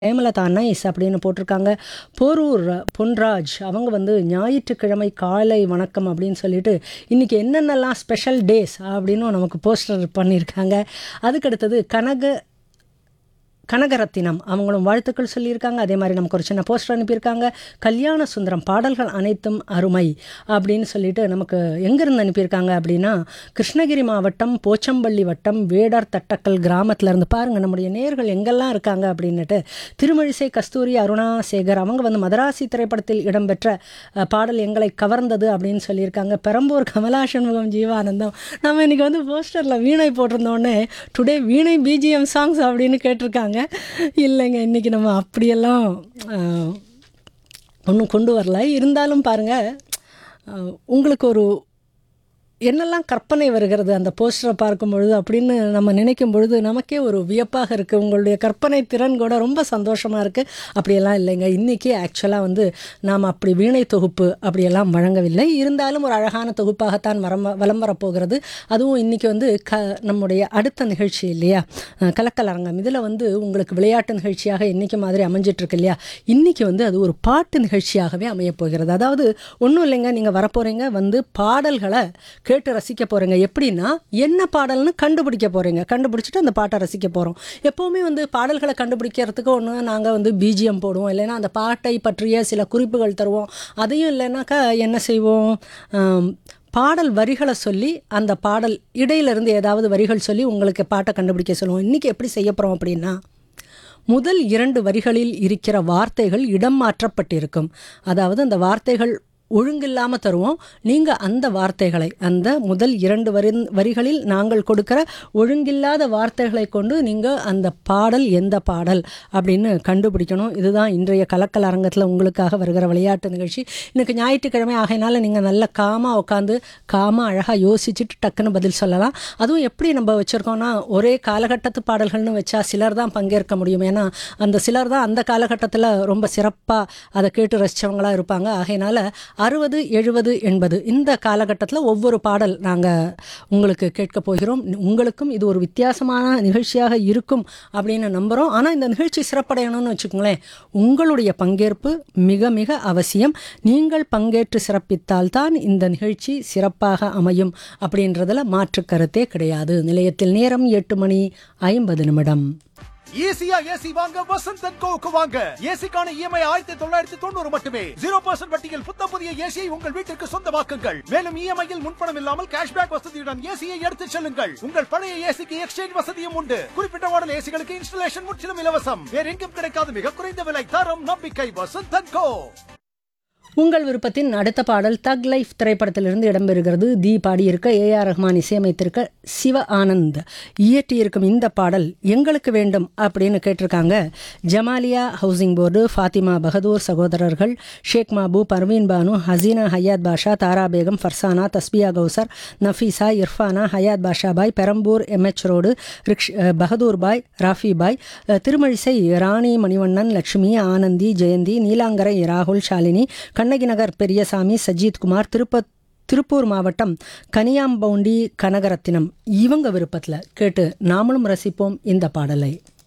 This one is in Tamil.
ஹேமலதா நைஸ் அப்படின்னு போட்டிருக்காங்க போரூர் பொன்ராஜ் அவங்க வந்து ஞாயிற்றுக்கிழமை காலை வணக்கம் அப்படின்னு சொல்லிட்டு இன்றைக்கி என்னென்னலாம் ஸ்பெஷல் டேஸ் அப்படின்னு நமக்கு போஸ்டர் பண்ணியிருக்காங்க அதுக்கடுத்தது கனக கனகரத்தினம் அவங்களும் வாழ்த்துக்கள் சொல்லியிருக்காங்க அதே மாதிரி நமக்கு ஒரு சின்ன போஸ்டர் அனுப்பியிருக்காங்க கல்யாண சுந்தரம் பாடல்கள் அனைத்தும் அருமை அப்படின்னு சொல்லிட்டு நமக்கு எங்கேருந்து அனுப்பியிருக்காங்க அப்படின்னா கிருஷ்ணகிரி மாவட்டம் போச்சம்பள்ளி வட்டம் வேடார் தட்டக்கல் கிராமத்துல இருந்து பாருங்கள் நம்முடைய நேர்கள் எங்கெல்லாம் இருக்காங்க அப்படின்னுட்டு திருமழிசை கஸ்தூரி அருணா சேகர் அவங்க வந்து மதராசி திரைப்படத்தில் இடம்பெற்ற அஹ், பாடல் எங்களை கவர்ந்தது அப்படின்னு சொல்லியிருக்காங்க பெரம்பூர் கமலா சண்முகம் ஜீவானந்தம் நம்ம இன்னைக்கு வந்து போஸ்டரில் வீணை போட்டிருந்தோடனே டுடே வீணை பிஜிஎம் சாங்ஸ் அப்படின்னு கேட்டிருக்காங்க இல்லைங்க இன்றைக்கி நம்ம அப்படியெல்லாம் ஒன்றும் கொண்டு வரல இருந்தாலும் பாருங்கள் உங்களுக்கு ஒரு என்னெல்லாம் கற்பனை வருகிறது அந்த போஸ்டரை பார்க்கும் பொழுது அப்படின்னு நம்ம நினைக்கும் பொழுது நமக்கே ஒரு வியப்பாக இருக்குது உங்களுடைய கற்பனை திறன் கூட ரொம்ப சந்தோஷமாக இருக்குது அப்படியெல்லாம் இல்லைங்க இன்றைக்கி ஆக்சுவலாக வந்து நாம் அப்படி வீணை தொகுப்பு அப்படியெல்லாம் வழங்கவில்லை இருந்தாலும் ஒரு அழகான தொகுப்பாகத்தான் வரம் வலம் வரப்போகிறது அதுவும் இன்றைக்கி வந்து க நம்முடைய அடுத்த நிகழ்ச்சி இல்லையா அஹ், கலக்கலரங்கம் இதில் வந்து உங்களுக்கு விளையாட்டு நிகழ்ச்சியாக இன்றைக்கி மாதிரி அமைஞ்சிட்ருக்கு இல்லையா இன்றைக்கி வந்து அது ஒரு பாட்டு நிகழ்ச்சியாகவே அமையப் போகிறது அதாவது ஒன்றும் இல்லைங்க நீங்கள் வரப்போகிறீங்க வந்து பாடல்களை கேட்டு ரசிக்க போகிறீங்க எப்படின்னா என்ன பாடல்னு கண்டுபிடிக்க போகிறீங்க கண்டுபிடிச்சிட்டு அந்த பாட்டை ரசிக்க போகிறோம் எப்போவுமே வந்து பாடல்களை கண்டுபிடிக்கிறதுக்கு ஒன்று நாங்கள் வந்து பிஜிஎம் போடுவோம் இல்லைன்னா அந்த பாட்டை பற்றிய சில குறிப்புகள் தருவோம் அதையும் இல்லைன்னாக்கா என்ன செய்வோம் ஆம், பாடல் வரிகளை சொல்லி அந்த பாடல் இடையிலிருந்து ஏதாவது வரிகள் சொல்லி உங்களுக்கு பாட்டை கண்டுபிடிக்க சொல்லுவோம் இன்றைக்கி எப்படி செய்ய போகிறோம் அப்படின்னா முதல் இரண்டு வரிகளில் இருக்கிற வார்த்தைகள் இடம் மாற்றப்பட்டிருக்கும் அதாவது அந்த வார்த்தைகள் ஒழுங்கில்லாமல் தருவோம் நீங்கள் அந்த வார்த்தைகளை அந்த முதல் இரண்டு வரி வரிகளில் நாங்கள் கொடுக்கிற ஒழுங்கில்லாத வார்த்தைகளை கொண்டு நீங்கள் அந்த பாடல் எந்த பாடல் அப்படின்னு கண்டுபிடிக்கணும் இதுதான் இன்றைய கலக்கல் அரங்கத்தில் உங்களுக்காக வருகிற விளையாட்டு நிகழ்ச்சி இன்னைக்கு ஞாயிற்றுக்கிழமை ஆகையினால நீங்கள் நல்ல காமாக உட்காந்து காமாக அழகாக யோசிச்சுட்டு டக்குன்னு பதில் சொல்லலாம் அதுவும் எப்படி நம்ம வச்சுருக்கோம்னா ஒரே காலகட்டத்து பாடல்கள்னு வச்சா சிலர் தான் பங்கேற்க முடியும் ஏன்னா அந்த சிலர் தான் அந்த காலகட்டத்தில் ரொம்ப சிறப்பாக அதை கேட்டு ரசித்தவங்களாக இருப்பாங்க ஆகையினால அறுபது எழுபது எண்பது இந்த காலகட்டத்தில் ஒவ்வொரு பாடல் நாங்கள் உங்களுக்கு கேட்க போகிறோம் உங்களுக்கும் இது ஒரு வித்தியாசமான நிகழ்ச்சியாக இருக்கும் அப்படின்னு நம்புகிறோம் ஆனால் இந்த நிகழ்ச்சி சிறப்படையணும்னு வச்சுக்கோங்களேன் உங்களுடைய பங்கேற்பு மிக மிக அவசியம் நீங்கள் பங்கேற்று சிறப்பித்தால்தான் இந்த நிகழ்ச்சி சிறப்பாக அமையும் அப்படின்றதுல மாற்று கருத்தே கிடையாது நிலையத்தில் நேரம் எட்டு மணி ஐம்பது நிமிடம் ஈஸியா ஏசி வாங்க வசந்த் அண்ட் கோவுக்கு வாங்க ஏசிக்கான இஎம்ஐ ஆயிரத்தி தொள்ளாயிரத்தி தொண்ணூறு மட்டுமே ஜீரோ பர்சன்ட் வட்டியில் புத்த புதிய ஏசியை உங்கள் வீட்டிற்கு சொந்தமாக்குங்கள் மேலும் இஎம்ஐயில் முன்பணம் இல்லாமல் கேஷ்பேக் வசதியுடன் ஏசியை எடுத்துச் செல்லுங்கள் உங்கள் பழைய ஏசிக்கு எக்ஸ்சேஞ்ச் வசதியும் உண்டு குறிப்பிட்ட மாடல் ஏசிகளுக்கு இன்ஸ்டலேஷன் முற்றிலும் இலவசம் வேற எங்கும் கிடைக்காத மிக குறைந்த விலை தரம் நம்பிக்கை வசந்த் அண்ட் கோ உங்கள் விருப்பத்தின் அடுத்த பாடல் தக் லைஃப் திரைப்படத்திலிருந்து இடம்பெறுகிறது தி பாடியிருக்க ஏஆர் ரஹ்மான் இசையமைத்திருக்க சிவ ஆனந்த் இயற்றியிருக்கும் இந்த பாடல் எங்களுக்கு வேண்டும் அப்படின்னு கேட்டிருக்காங்க ஜமாலியா ஹவுசிங் போர்டு ஃபாத்திமா பகதூர் சகோதரர்கள் ஷேக் மாபு பர்வீன் பானு ஹசீனா ஹயாத் பாஷா தாரா பேகம் ஃபர்சானா தஸ்பியா கௌசர் நஃபீசா இர்ஃபானா ஹயாத் பாஷா பாய் பெரம்பூர் எம்எச் ரோடு ரிக்ஷ் அஹ், பகதூர் பாய் ராஃபி பாய் அஹ், திருமழிசை ராணி மணிவண்ணன் லட்சுமி ஆனந்தி ஜெயந்தி நீலாங்கரை ராகுல் ஷாலினி கண்ணகி நகர் பெரியசாமி சஜித் குமார் திருப்ப திருப்பூர் மாவட்டம் கனியாம்பவுண்டி கனகரத்தினம் இவங்க விருப்பத்தில் கேட்டு நாமளும் ரசிப்போம் இந்த பாடலை